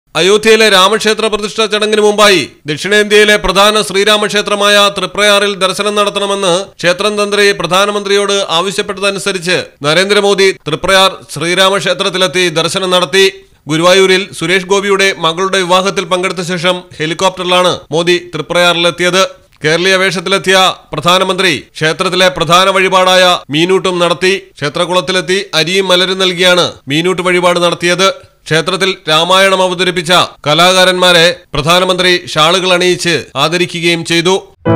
അയോധ്യയിലെ രാമക്ഷേത്ര പ്രതിഷ്ഠാ ചടങ്ങിന് മുമ്പായി ദക്ഷിണേന്ത്യയിലെ പ്രധാന ശ്രീരാമക്ഷേത്രമായ തൃപ്രയാറിൽ ദർശനം നടത്തണമെന്ന് ക്ഷേത്രം തന്ത്രി പ്രധാനമന്ത്രിയോട് ആവശ്യപ്പെട്ടതനുസരിച്ച് നരേന്ദ്രമോദി തൃപ്രയാർ ശ്രീരാമക്ഷേത്രത്തിലെത്തി ദർശനം നടത്തി ഗുരുവായൂരിൽ സുരേഷ് ഗോപിയുടെ മകളുടെ വിവാഹത്തിൽ പങ്കെടുത്ത ശേഷം ഹെലികോപ്റ്ററിലാണ് മോദി തൃപ്രയാറിലെത്തിയത് കേരളീയ വേഷത്തിലെത്തിയ പ്രധാനമന്ത്രി ക്ഷേത്രത്തിലെ പ്രധാന വഴിപാടായ മീനൂട്ടും നടത്തി ക്ഷേത്രകുളത്തിലെത്തി അരിയും മലരും നൽകിയാണ് മീനൂട്ട് വഴിപാട് നടത്തിയത് ക്ഷേത്രത്തിൽ രാമായണം അവതരിപ്പിച്ച കലാകാരന്മാരെ പ്രധാനമന്ത്രി ഷാളുകൾ അണിയിച്ച് ആദരിക്കുകയും ചെയ്തു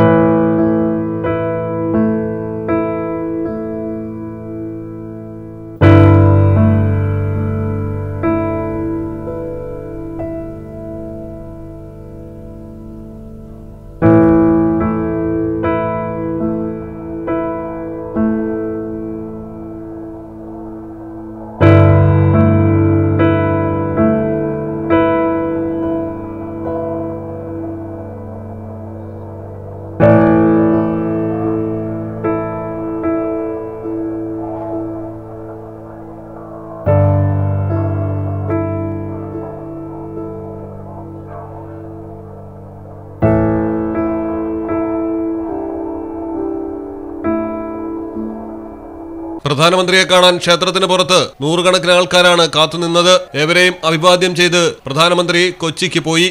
പ്രധാനമന്ത്രിയെ കാണാൻ ക്ഷേത്രത്തിന് പുറത്ത് നൂറുകണക്കിന് ആൾക്കാരാണ് കാത്തുനിന്നത് ഏവരെയും അഭിവാദ്യം ചെയ്ത് പ്രധാനമന്ത്രി കൊച്ചിക്ക് പോയി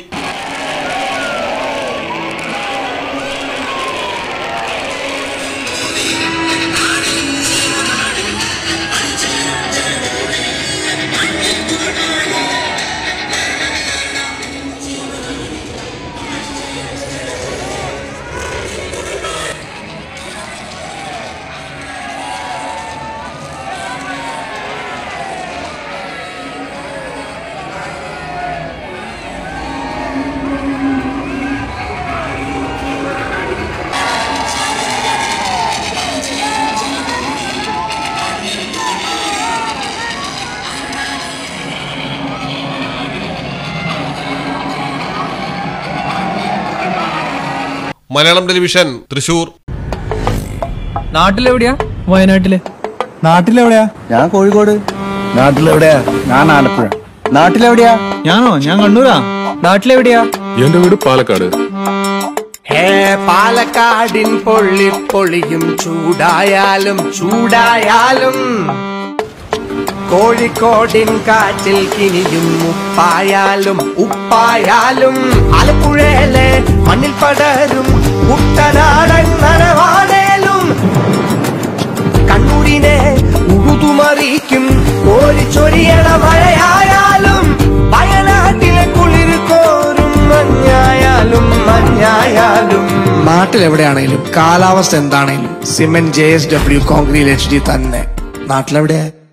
മലയാളം ടെലിവിഷൻ തൃശൂർ നാട്ടിലെവിടെയാ വയനാട്ടില് നാട്ടിലെവിടെയാ ഞാൻ കോഴിക്കോട് നാട്ടിലെവിടെയാ ഞാൻ ആലപ്പുഴ നാട്ടിലെവിടെയാ ഞാനോ ഞാൻ കണ്ണൂരാ നാട്ടിലെവിടെയാ എന്റെ വീട് പാലക്കാട് ഹേ പാലക്കാടിൻ പൊള്ളി പൊളിയും ചൂടായാലും ചൂടായാലും കോഴിക്കോടിൻ കാറ്റിൽ കിനിയും ഉപ്പായാലും ഉപ്പായാലും ആലപ്പുഴയിലെ മണ്ണിൽ പടരും കുട്ടനാടൻ നനവാടേലും കണ്ണൂരിനെ ഉഴുതുമറിയിക്കും കോരിച്ചൊരിയണ മഴയായാലും വയനാട്ടിലെ കുളിർ കോരും മഞ്ഞായാലും മഞ്ഞായാലും നാട്ടിലെവിടെയാണേലും കാലാവസ്ഥ എന്താണേലും cement J S W concrete H D തന്നെ നാട്ടിലെവിടെയാ